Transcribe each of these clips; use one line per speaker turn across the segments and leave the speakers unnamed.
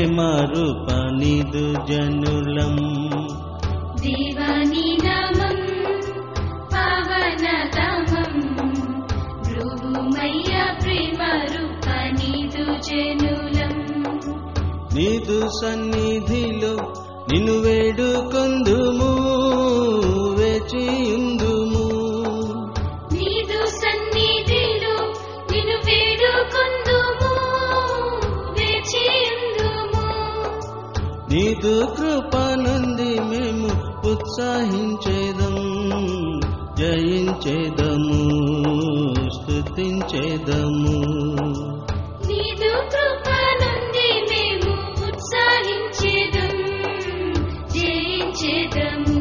ప్రేమ రూపనిదు జనులం
దేవాని నామం పవనతమం భృగుమయ్య ప్రేమ రూపనిదు జనులం
నీదు సన్నిధిలో నిన్ను వేడుకొందుము వేచియుందుము
నీదు సన్నిధిలో నిన్ను వేడుకొందుము వేచియుందుము
నీదు కృప నుండి మేము ఉత్సాహించేదం జయించేదము స్తుతించేదము
నీదు కృప నుండి మేము ఉత్సాహించేదం జయించేదము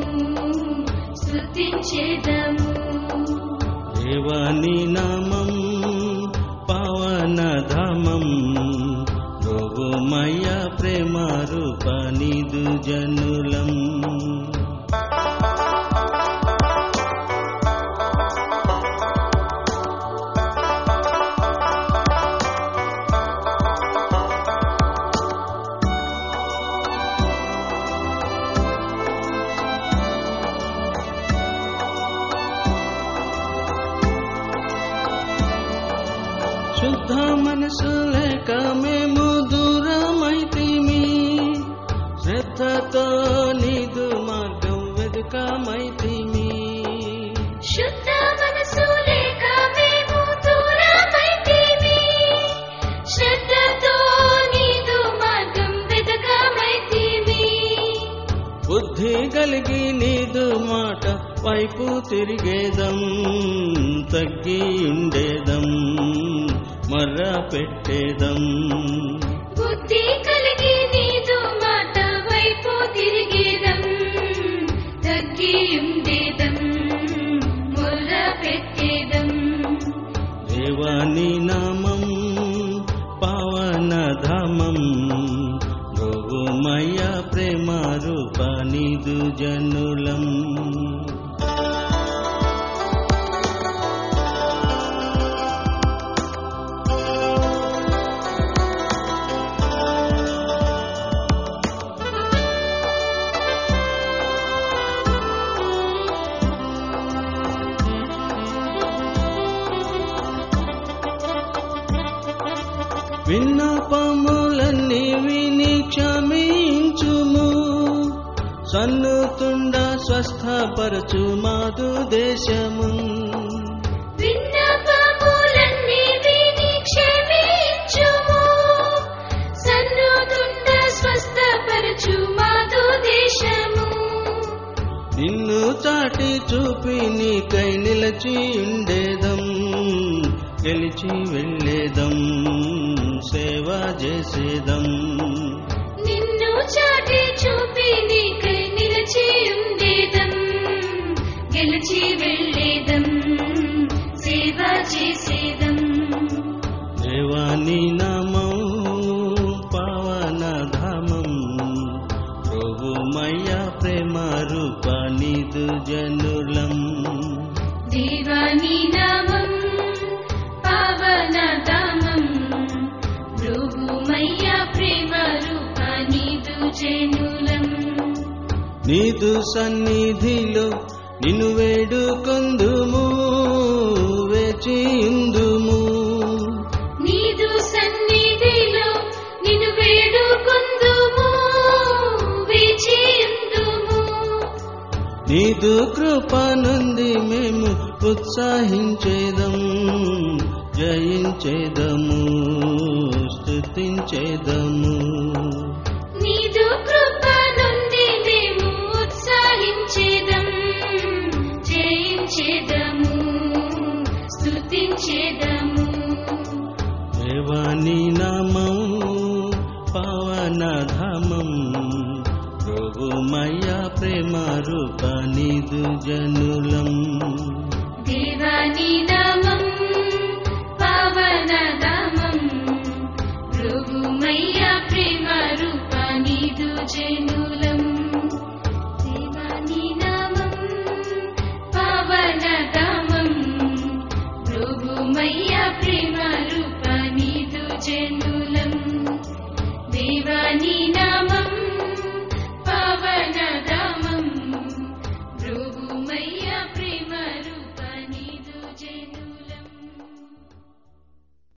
స్తుతించేదము
దేవాని నామం పవనధామం రోగుమయ ప్రేమ రూపనిదు జనులం శుద్ధ మనసు లేక మేము దూరమైతిమి శ్రద్ధతో నీదు మార్గం వెదుకమైతిమి
శుద్ధ మనసు లేక మేము దూరమైతిమి శ్రద్ధతో నీదు మార్గం వెతకమైతిమి
బుద్ధి కలిగి నీదు మాట వైపు తిరిగేదం తగ్గి ఉండేదం మర్ర పెట్టేదం
బుద్ధి కలిగి నీదు మాట వైపు తిరిగేదం తగ్గి ఉండేదం మొర్ర పెట్టేదం
దేవాని నామం పవనధామం రోగుమయ ప్రేమ రూపనిదు జనులం విన్నపములన్నీ విని క్షమించుము సన్నుతుండ స్వస్థపరచు మాదు దేశము
విన్నపములన్నీ విని క్షమించుము సన్నుతుండ స్వస్థపరచు మాదు దేశము
నిన్ను చాటి చూపి నీకై నిలచి ఉండేదం గెలిచి వెళ్ళేదం సేవ చేసేదం
నిన్ను చాటి చూపి నీకై నిలిచి ఉండేదం గెలిచి వెళ్ళేదం సేవ చేసేదం
దేవాని నామం పవనధామం ప్రభుమయ ప్రేమ రూపనిదు జనులం
దేవాని నామం పవనధామం భృగుమయ్య ప్రేమ రూపనిదు జనులం
నీదు సన్నిధిలో నిన్ను వేడుకొందుము వేచియుందుము
నీదు సన్నిధిలో నిన్ను వేడుకొందుము వేచియుందుము
నీదు కృప నుండి మేము ఉత్సాహించేదం జయించేదము స్తుతించేదము
నీదు కృప నుండి మేము ఉత్సాహించేదం జయించేదము స్తుతించేదము
దేవాని నామం పవనధామం ప్రభుమయ ప్రేమ రూపనిదు జనులం
దేవాని నామం